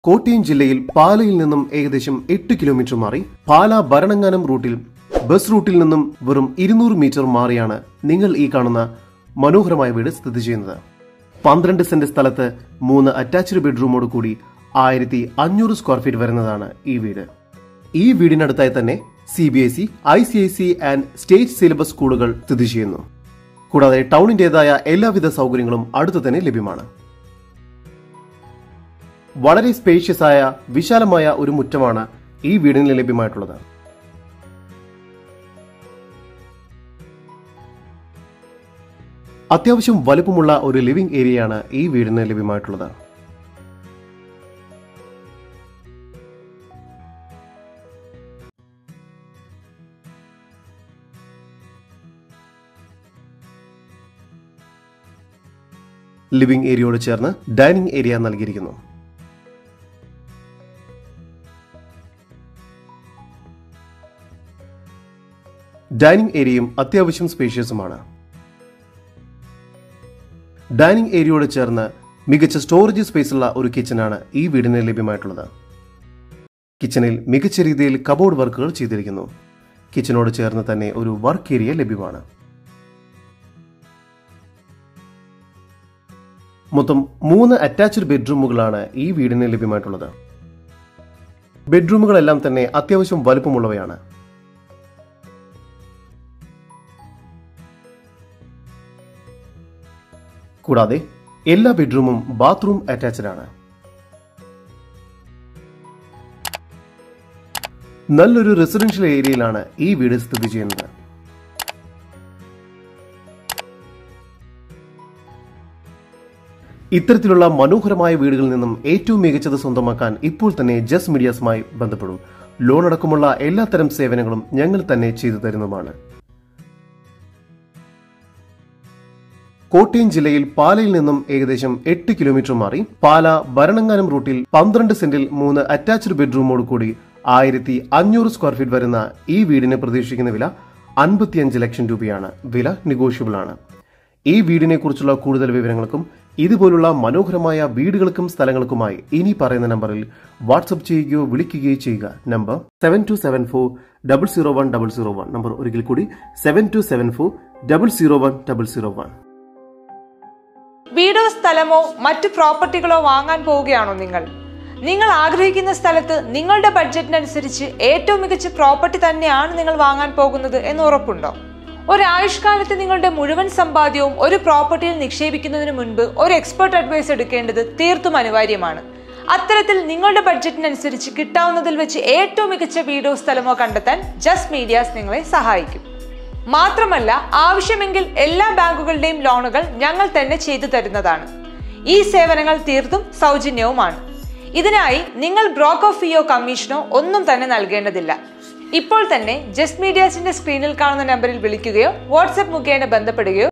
കോട്ടയം ജില്ലയിൽ പാലയിൽ നിന്നും ഏകദേശം എട്ട് കിലോമീറ്റർ മാറി പാല ഭരണങ്ങാനം റൂട്ടിൽ ബസ് റൂട്ടിൽ നിന്നും വെറും ഇരുന്നൂറ് മീറ്റർ മാറിയാണ് നിങ്ങൾ ഈ കാണുന്ന മനോഹരമായ വീട് സ്ഥിതി ചെയ്യുന്നത് പന്ത്രണ്ട് സെന്റ് സ്ഥലത്ത് മൂന്ന് അറ്റാച്ച്ഡ് ബെഡ്റൂമോട് കൂടി ആയിരത്തി അഞ്ഞൂറ് സ്ക്വയർ ഫീറ്റ് വരുന്നതാണ് ഈ വീട് ഈ വീടിനടുത്തായി തന്നെ C B S E I C I C and state syllabus സ്കൂളുകൾ സ്ഥിതി ചെയ്യുന്നു കൂടാതെ ടൗണിന്റേതായ എല്ലാവിധ സൗകര്യങ്ങളും അടുത്തു തന്നെ ലഭ്യമാണ് വളരെ സ്പേഷ്യസ് ആയ വിശാലമായ ഒരു മുറ്റമാണ് ഈ വീടിന് ലഭ്യമായിട്ടുള്ളത് അത്യാവശ്യം വലുപ്പമുള്ള ഒരു ലിവിംഗ് ഏരിയയാണ് ഈ വീടിന് ലഭ്യമായിട്ടുള്ളത് ലിവിംഗ് ഏരിയയോട് ചേർന്ന് ഡൈനിങ് ഏരിയ നൽകിയിരിക്കുന്നു ഡൈനിങ് ഏരിയയും അത്യാവശ്യം സ്പേഷ്യസുമാണ് ഡൈനിങ് ഏരിയയോട് ചേർന്ന് മികച്ച സ്റ്റോറേജ് സ്പേസുള്ള ഒരു കിച്ചനാണ് ഈ വീടിന് ലഭ്യമായിട്ടുള്ളത് കിച്ചണിൽ മികച്ച രീതിയിൽ കബോർഡ് വർക്കുകൾ ചെയ്തിരിക്കുന്നു കിച്ചനോട് ചേർന്ന് തന്നെ ഒരു വർക്ക് ഏരിയ ലഭ്യമാണ് മൊത്തം മൂന്ന് അറ്റാച്ച്ഡ് ബെഡ്റൂമുകളാണ് ഈ വീടിന് ലഭ്യമായിട്ടുള്ളത് ബെഡ്റൂമുകളെല്ലാം തന്നെ അത്യാവശ്യം വലുപ്പമുള്ളവയാണ് കൂടാതെ എല്ലാ ബെഡ്റൂമും ബാത്റൂം അറ്റാച്ച്ഡ് ആണ് നല്ലൊരു റെസിഡൻഷ്യൽ ഏരിയയിലാണ് ഈ വീട് സ്ഥിതി ചെയ്യുന്നത് ഇത്തരത്തിലുള്ള മനോഹരമായ വീടുകളിൽ നിന്നും ഏറ്റവും മികച്ചത് സ്വന്തമാക്കാൻ ഇപ്പോൾ തന്നെ ജസ് മീഡിയാസുമായി ബന്ധപ്പെടും ലോൺ അടക്കമുള്ള എല്ലാത്തരം സേവനങ്ങളും ഞങ്ങൾ തന്നെ ചെയ്തു തരുന്നതുമാണ് കോട്ടയം ജില്ലയിൽ പാലയിൽ നിന്നും ഏകദേശം എട്ട് കിലോമീറ്റർ മാറി പാല ഭരണങ്ങാനം റൂട്ടിൽ പന്ത്രണ്ട് സെന്റിൽ മൂന്ന് അറ്റാച്ച്ഡ് ബെഡ്റൂമോട് കൂടി ആയിരത്തി അഞ്ഞൂറ് സ്ക്വയർ ഫീറ്റ് വരുന്ന ഈ വീടിന് പ്രതീക്ഷിക്കുന്ന വില അൻപത്തിയഞ്ച് ലക്ഷം രൂപയാണ് വില നെഗോഷ്യബിൾ ആണ് ഈ വീടിനെ കുറിച്ചുള്ള കൂടുതൽ വിവരങ്ങൾക്കും ഇതുപോലുള്ള മനോഹരമായ വീടുകൾക്കും സ്ഥലങ്ങൾക്കുമായി ഇനി പറയുന്ന നമ്പറിൽ വാട്സപ്പ് ചെയ്യുകയോ വിളിക്കുകയോ ചെയ്യുക number seven two seven four double zero one double zero one number ഒരിക്കൽ കൂടി seven two seven four double zero one double zero one വീടോ സ്ഥലമോ മറ്റു പ്രോപ്പർട്ടികളോ വാങ്ങാൻ പോവുകയാണോ നിങ്ങൾ നിങ്ങൾ ആഗ്രഹിക്കുന്ന സ്ഥലത്ത് നിങ്ങളുടെ ബഡ്ജറ്റിനനുസരിച്ച് ഏറ്റവും മികച്ച പ്രോപ്പർട്ടി തന്നെയാണ് നിങ്ങൾ വാങ്ങാൻ പോകുന്നത് എന്ന് ഉറപ്പുണ്ടോ ഒരായുഷ്കാലത്ത് നിങ്ങളുടെ മുഴുവൻ സമ്പാദ്യവും ഒരു പ്രോപ്പർട്ടിയിൽ നിക്ഷേപിക്കുന്നതിന് മുൻപ് ഒരു എക്സ്പെർട്ട് അഡ്വൈസ് എടുക്കേണ്ടത് തീർത്തും അനിവാര്യമാണ് അത്തരത്തിൽ നിങ്ങളുടെ ബഡ്ജറ്റിനനുസരിച്ച് കിട്ടാവുന്നതിൽ വെച്ച് ഏറ്റവും മികച്ച വീടോ സ്ഥലമോ കണ്ടെത്താൻ ജസ്റ്റ് മീഡിയാസ് നിങ്ങളെ സഹായിക്കും മാത്രമല്ല ആവശ്യമെങ്കിൽ എല്ലാ ബാങ്കുകളുടെയും ലോണുകൾ ഞങ്ങൾ തന്നെ ചെയ്തു തരുന്നതാണ് ഈ സേവനങ്ങൾ തീർത്തും സൗജന്യവുമാണ് ഇതിനായി നിങ്ങൾ ബ്രോക്കർ ഫീയോ കമ്മീഷനോ ഒന്നും തന്നെ നൽകേണ്ടതില്ല ഇപ്പോൾ തന്നെ ജസ്റ്റ് മീഡിയാസിന്റെ സ്ക്രീനിൽ കാണുന്ന നമ്പറിൽ വിളിക്കുകയോ വാട്സ്ആപ്പ് മുഖേന ബന്ധപ്പെടുകയോ